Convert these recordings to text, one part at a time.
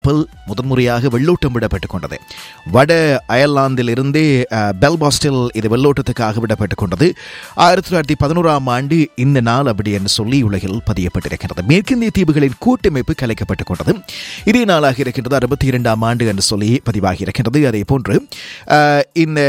கப்பல் முதன்முறையாக வெள்ளோட்டம் விடப்பட்டுக் கொண்டது வட அயர்லாந்தில் இருந்தே பெல்பாஸ்டில் இது வெள்ளோட்டத்துக்காக விடப்பட்டுக் கொண்டது ஆயிரத்தி தொள்ளாயிரத்தி பதினோராம் ஆண்டு இந்த நாள் அப்படி என்று சொல்லி உலகில் பதியப்பட்டிருக்கிறது மேற்கிந்திய தீவுகளின் கூட்டமைப்பு கலைக்கப்பட்டுக் கொண்டது இதே நாளாக இருக்கின்றது அறுபத்தி இரண்டாம் ஆண்டு என்று சொல்லி பதிவாகி இருக்கின்றது அதே போன்று அஹ், இந்த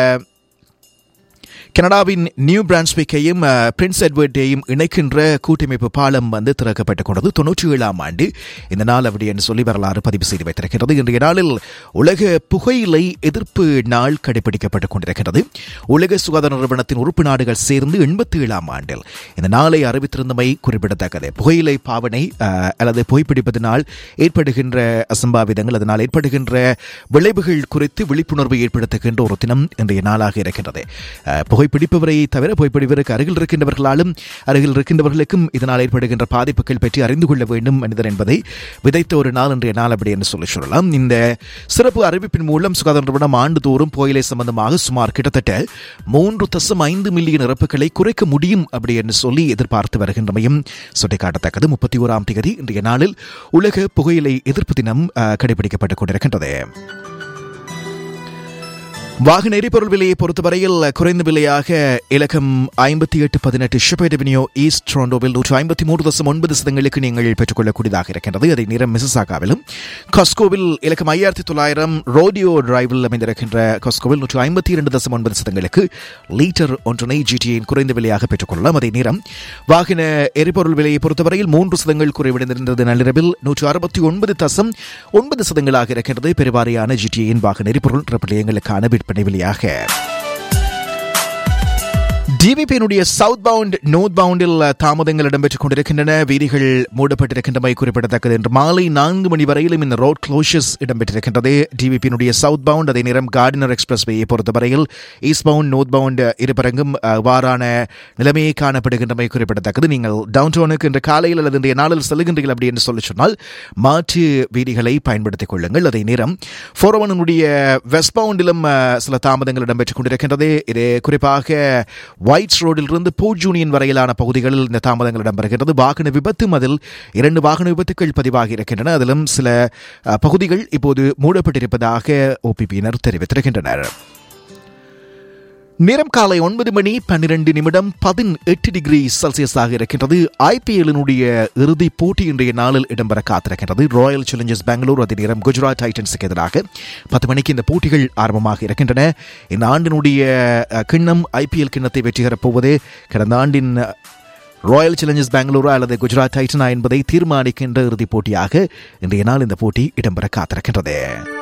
கனடாவின் நியூ பிரான்ஸ்விக்கையும் அஹ், பிரின்ஸ் எட்வர்டையும் இணைக்கின்ற கூட்டமைப்பு பாலம் வந்து திறக்கப்பட்டுக் கொண்டது தொன்னூற்றி ஏழாம் ஆண்டு இந்த நாள் அப்படி என்று சொல்லி வரலாறு பதிவு செய்து வைத்திருக்கிறது இன்றைய நாளில் உலக புகையிலை எதிர்ப்பு நாள் கடைபிடிக்கப்பட்டுக் கொண்டிருக்கிறது உலக சுகாதார நிறுவனத்தின் உறுப்பு நாடுகள் சேர்ந்து எண்பத்தி ஏழாம் ஆண்டில் இந்த நாளை அறிவித்திருந்தமை குறிப்பிடத்தக்கது புகையிலை பாவனை அஹ், அல்லது புகைப்பிடிப்பதனால் ஏற்படுகின்ற அசம்பாவிதங்கள் அதனால் ஏற்படுகின்ற விளைவுகள் குறித்து விழிப்புணர்வை ஏற்படுத்துகின்ற ஒரு தினம் இன்றைய நாளாக இருக்கின்றது அஹ், புகைப்பிடிப்பவரை தவிர புகைப்பிடிப்பவருக்கு அருகில் இருக்கின்றவர்களாலும் அருகில் இருக்கின்றவர்களுக்கும் இதனால் ஏற்படுகின்ற பாதிப்புகள் பற்றி அறிந்து கொள்ள வேண்டும் மனிதர் என்பதை விதைத்த ஒரு நாள் இன்றைய நாள் அப்படி என்று சொல்லி சொல்லலாம் இந்த சிறப்பு அறிவிப்பின் மூலம் சுகாதார நிறுவனம் ஆண்டுதோறும் புகையிலை சம்பந்தமாக சுமார் கிட்டத்தட்ட மூன்று தசம் ஐந்து மில்லியன் இறப்புகளை குறைக்க முடியும் அப்படி என்று சொல்லி எதிர்பார்த்து வருகின்றமையும் சுட்டிக்காட்டத்தக்கது முப்பத்தி ஓராம் தேதி இன்றைய நாளில் உலக புகையிலை எதிர்ப்பு தினம் அஹ், கடைபிடிக்கப்பட்டுக் கொண்டிருக்கின்றது வாகன எரிபொருள் விலையை பொறுத்தவரையில் குறைந்த விலையாக இலக்கம் ஐம்பத்தி எட்டு பதினெட்டு ஷிபேட் அவென்யூ ஈஸ்ட் டொரண்டோவில் நூற்று ஐம்பத்தி மூன்று தசம் ஒன்பது சதங்களுக்கு நீங்கள் பெற்றுக்கொள்ளக்கூடியதாக இருக்கின்றது அதை நேரம் மிசசாகாவிலும் காஸ்கோவில் இலக்கம் ஐயாயிரத்தி தொள்ளாயிரம் ரோடியோ டிரைவில் அமைந்திருக்கின்ற காஸ்கோவில் நூற்று ஐம்பத்தி இரண்டு தசம் ஒன்பது சதங்களுக்கு லீட்டர் ஒன்றினை ஜிடியின் குறைந்த விலையாக பெற்றுக்கொள்ளலாம் அதே நேரம் வாகன எரிபொருள் விலையை பொறுத்தவரையில் மூன்று சதங்கள் குறைவடைந்திருந்தது நள்ளிரவில் நூற்று அறுபத்தி ஒன்பது தசம் ஒன்பது சதங்களாக இருக்கின்றது பெருவாரியான ஜிடியின் வாகன எரிபொருள் நிலையங்களுக்கான விற்பனை விலையாக டிவிபியினுடைய சவுத் பவுண்ட் நோர்த் பவுண்டில் தாமதங்கள் இடம்பெற்றுக் கொண்டிருக்கின்றன வீதிகள் மூடப்பட்டிருக்கின்றமை குறிப்பிடத்தக்கது என்று மாலை நான்கு மணி வரையிலும் இந்த ரோட் க்ளோஷர்ஸ் இடம்பெற்றிருக்கின்றது டிவிபியினுடைய சவுத் பவுண்ட் அதே நேரம் கார்டினர் எக்ஸ்பிரஸ் வேயை பொறுத்தவரையில் ஈஸ்ட் பவுண்ட் நோர்த் பவுண்ட் இருபரங்கும் அவ்வாறான நிலைமையை காணப்படுகின்றமை குறிப்பிடத்தக்கது நீங்கள் டவுன் டவுனுக்கு இன்று காலையில் அல்லது இன்றைய நாளில் செல்கின்றீர்கள் அப்படி என்று சொல்லி சொன்னால் மாற்று வீதிகளை பயன்படுத்திக் கொள்ளுங்கள் அதே நேரம் ஃபோரவனுடைய வெஸ்ட் பவுண்டிலும் அஹ், சில தாமதங்கள் இடம்பெற்றுக் கொண்டிருக்கின்றது இது குறிப்பாக ஒயிட்ஸ் ரோடிலிருந்து போர்ட் யூனியன் வரையிலான பகுதிகளில் இந்த தாமதங்கள் இடம்பெறுகிறது வாகன விபத்தும் அதில் இரண்டு வாகன விபத்துக்கள் பதிவாகி இருக்கின்றன அதிலும் சில அஹ், பகுதிகள் இப்போது மூடப்பட்டிருப்பதாக ஓபிபியினர் தெரிவித்திருக்கின்றனர் நேரம் காலை ஒன்பது மணி பன்னிரண்டு நிமிடம் பதினெட்டு டிகிரி செல்சியஸாக இருக்கின்றது ஐபிஎல்லினுடைய இறுதிப் போட்டி இன்றைய நாளில் இடம்பெற காத்திருக்கின்றது ராயல் சேலஞ்சர்ஸ் பெங்களூர் அதே நேரம் குஜராத் டைட்டன்ஸுக்கு எதிராக பத்து மணிக்கு இந்த போட்டிகள் ஆரம்பமாக இருக்கின்றன இந்த ஆண்டினுடைய அஹ், கிண்ணம் ஐபிஎல் கிண்ணத்தை வெற்றிகரப் போவது கடந்த ஆண்டின் அஹ், ராயல் சேலஞ்சர்ஸ் பெங்களூரா அல்லது குஜராத் டைட்டனா என்பதை தீர்மானிக்கின்ற இறுதிப் போட்டியாக இன்றைய நாள் இந்த போட்டி இடம்பெற காத்திருக்கின்றது